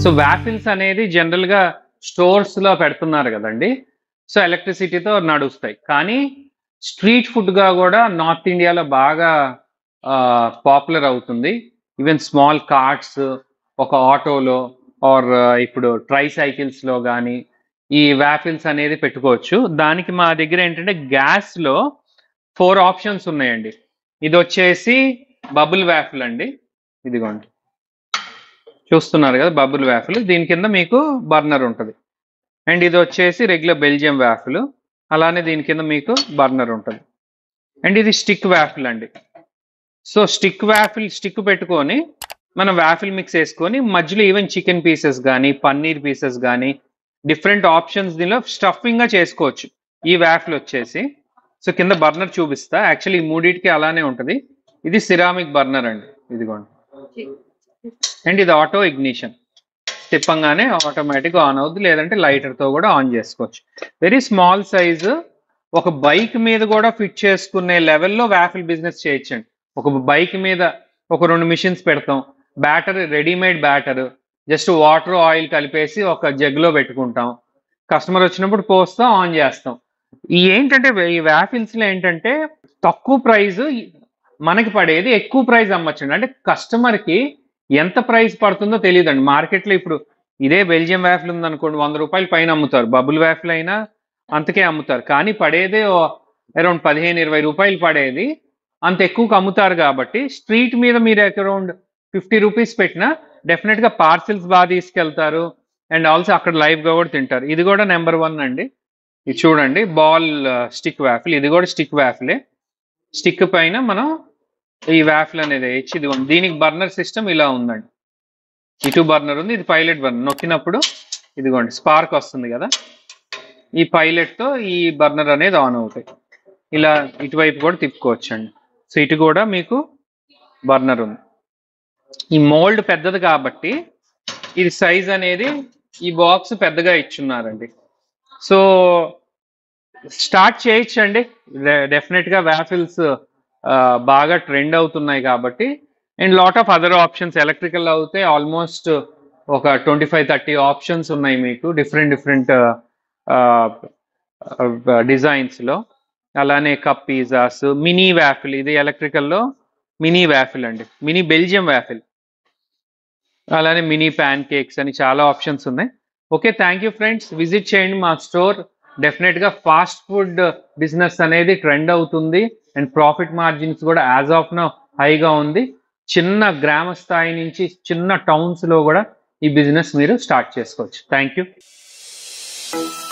So waffles అనేది general గా stores లో పెడుతున్నారు కదండి సో ఎలక్ట్రిసిటీతో నడుస్తాయి కానీ స్ట్రీట్ ఫుడ్ గా కూడా నార్త్ ఇండియాలో బాగా పాపులర్ అవుతుంది ఈవెన్ స్మాల్ కార్ట్స్ ఒక ఆటోలో ఆర్ ఇప్పుడు ట్రై సైకిల్స్ లో కానీ ఈ వ్యాఫిల్స్ అనేది పెట్టుకోవచ్చు దానికి మా దగ్గర ఏంటంటే గ్యాస్ లో ఫోర్ ఆప్షన్స్ ఉన్నాయండి ఇది వచ్చేసి బబుల్ వ్యాఫిల్ అండి ఇదిగోండి చూస్తున్నారు కదా బబుల్ వ్యాఫిల్ దీని కింద మీకు బర్నర్ ఉంటుంది అండ్ ఇది వచ్చేసి రెగ్యులర్ బెల్జియం వ్యాఫిల్ అలానే దీని కింద మీకు బర్నర్ ఉంటుంది అండ్ ఇది స్టిక్ వ్యాఫిల్ అండి సో స్టిక్ వ్యాఫిల్ స్టిక్ పెట్టుకొని మనం వ్యాఫిల్ మిక్స్ వేసుకొని మధ్యలో ఈవెన్ చికెన్ పీసెస్ కానీ పన్నీర్ పీసెస్ కానీ డిఫరెంట్ ఆప్షన్స్ దీనిలో స్టఫింగ్ గా చేసుకోవచ్చు ఈ వ్యాఫిల్ వచ్చేసి సో కింద బర్నర్ చూపిస్తా యాక్చువల్లీ ఈ మూడింటికి అలానే ఉంటుంది ఇది సిరామిక్ బర్నర్ అండి ఇదిగోండి అండ్ ఇది ఆటో ఇగ్నిషన్ తిప్పంగానే ఆటోమేటిక్ ఆన్ అవుద్ది లేదంటే లైటర్ తో కూడా ఆన్ చేసుకోవచ్చు వెరీ స్మాల్ సైజు ఒక బైక్ మీద కూడా ఫిట్ చేసుకునే లెవెల్లో వ్యాఫిల్ బిజినెస్ చేయొచ్చండి ఒక బైక్ మీద ఒక రెండు మిషన్స్ పెడతాం batter readymade batter just water oil కలిపేసి ఒక జగ్లో పెట్టుకుంటాం కస్టమర్ వచ్చినప్పుడు పోస్తాం ఆన్ చేస్తాం ఈ ఏంటంటే ఈ వ్యాఫిల్స్ లో ఏంటంటే తక్కువ ప్రైస్ మనకి పడేది ఎక్కువ ప్రైస్ అమ్మచ్చండి అంటే కస్టమర్ కి ఎంత ప్రైస్ పడుతుందో తెలియదండి మార్కెట్ లో ఇప్పుడు ఇదే బెల్జియం వ్యాఫిల్ ఉందనుకోండి వంద రూపాయలు పైన అమ్ముతారు బబుల్ వ్యాఫిల్ అయినా అంతకే అమ్ముతారు కానీ పడేదే అరౌండ్ పదిహేను ఇరవై రూపాయలు పడేది అంత ఎక్కువకి అమ్ముతారు కాబట్టి స్ట్రీట్ మీద మీరు అరౌండ్ ఫిఫ్టీ రూపీస్ పెట్టినా డెఫినెట్ గా పార్సిల్స్ బాగా తీసుకెళ్తారు అండ్ ఆల్సో అక్కడ లైవ్ గా కూడా తింటారు ఇది కూడా నెంబర్ వన్ అండి ఇది చూడండి బాల్ స్టిక్ వ్యాఫిల్ ఇది కూడా స్టిక్ వ్యాఫిలే స్టిక్ పైన మనం ఈ వ్యాఫిల్ అనేది వేయచ్చు ఇది ఉంది. దీనికి బర్నర్ సిస్టమ్ ఇలా ఉందండి ఇటు బర్నర్ ఉంది ఇది పైలట్ బర్నర్ నొక్కినప్పుడు ఇదిగోండి స్పార్క్ వస్తుంది కదా ఈ పైలట్ తో ఈ బర్నర్ అనేది ఆన్ అవుతాయి ఇలా ఇటువైపు కూడా తిప్పుకోవచ్చు అండి సో ఇటు కూడా మీకు బర్నర్ ఉంది ఈ మోల్డ్ పెద్దది కాబట్టి ఇది సైజ్ అనేది ఈ బాక్స్ పెద్దగా ఇచ్చున్నారండి సో స్టార్ట్ చేయొచ్చండి డెఫినెట్ గా వ్యాఫిల్స్ బాగా ట్రెండ్ అవుతున్నాయి కాబట్టి and lot of other options electrical అవుతే ఆల్మోస్ట్ ఒక ట్వంటీ ఫైవ్ థర్టీ ఆప్షన్స్ ఉన్నాయి మీకు డిఫరెంట్ డిఫరెంట్ డిజైన్స్ లో అలానే కప్ పిజ్జాస్ మినీ వ్యాఫిల్ ఇది ఎలక్ట్రికల్ లో మినీ వ్యాఫిల్ అండి మినీ బెల్జియం వ్యాఫిల్ అలానే మినీ ప్యాన్ కేక్స్ అని చాలా ఆప్షన్స్ ఉన్నాయి okay thank you friends visit చేయండి మా స్టోర్ డెఫినెట్ గా ఫాస్ట్ ఫుడ్ బిజినెస్ అనేది ట్రెండ్ అవుతుంది అండ్ ప్రాఫిట్ మార్జిన్స్ కూడా యాజ్ ఆఫ్ నో హైగా ఉంది చిన్న గ్రామ స్థాయి నుంచి చిన్న టౌన్స్ లో కూడా ఈ బిజినెస్ మీరు స్టార్ట్ చేసుకోవచ్చు థ్యాంక్ యూ